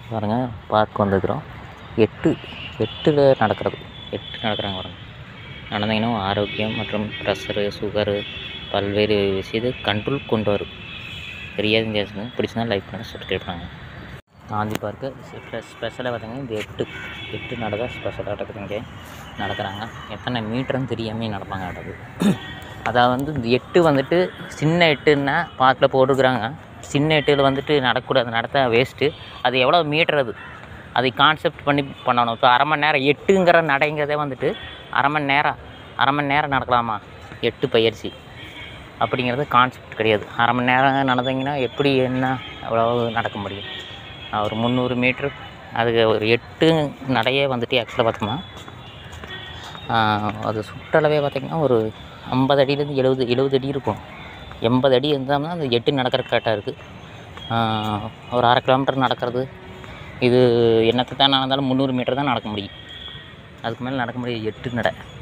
பாருங்க பார்க் வந்துக்கிறோம் எட்டு எட்டில் நடக்கிறது எட்டு நடக்கிறாங்க பாருங்க நடந்தீங்கன்னா ஆரோக்கியம் மற்றும் ப்ரெஷரு சுகரு பல்வேறு விஷயத்தை கண்ட்ரோல் கொண்டு வரும் தெரியாது பேசுங்க பிடிச்சினா லைக் பண்ணி சப்ஸ்கிரைப் பண்ணுங்க காந்தி பார்க்கு ஸ்பெஷலாக பார்த்தீங்கன்னா இந்த எட்டு எட்டு நடக்க ஸ்பெஷலாக நடக்குது இங்கே நடக்கிறாங்க எத்தனை மீட்டர்னு தெரியாமல் நடப்பாங்க நடக்குது அதாவது வந்து இந்த எட்டு வந்துட்டு சின்ன எட்டுன்னா பார்க்கில் போட்டிருக்கிறாங்க சின்ன எட்டில் வந்துட்டு நடக்கக்கூடாது நடத்த வேஸ்ட்டு அது எவ்வளோ மீட்டர் அது அதை கான்செப்ட் பண்ணி பண்ணணும் இப்போ அரை மணி நேரம் எட்டுங்கிற நடைங்கிறதே வந்துட்டு அரை மணி நேரம் அரை மணி நேரம் நடக்கலாமா எட்டு பயிற்சி அப்படிங்கிறது கான்செப்ட் கிடையாது அரை மணி நேரம் நடந்தீங்கன்னா எப்படி என்ன எவ்வளோ நடக்க முடியும் அஹ் ஒரு முந்நூறு மீட்ரு அதுக்கு ஒரு எட்டு நடையே வந்துட்டு ஆக்சுவலாக பார்த்தோம்னா ஆஹ் அது சுற்றளவே பார்த்திங்கன்னா ஒரு ஐம்பது அடியிலேருந்து எழுபது எழுபது அடி இருக்கும் எண்பது அடி இருந்தால்தான் அந்த எட்டு நடக்கிற கரெக்டாக இருக்குது ஒரு அரை கிலோமீட்டர் நடக்கிறது இது என்னத்தை தான் நடந்தாலும் முந்நூறு மீட்டர் தான் நடக்க முடியும் அதுக்கு மேலே நடக்க முடியாது எட்டு நடை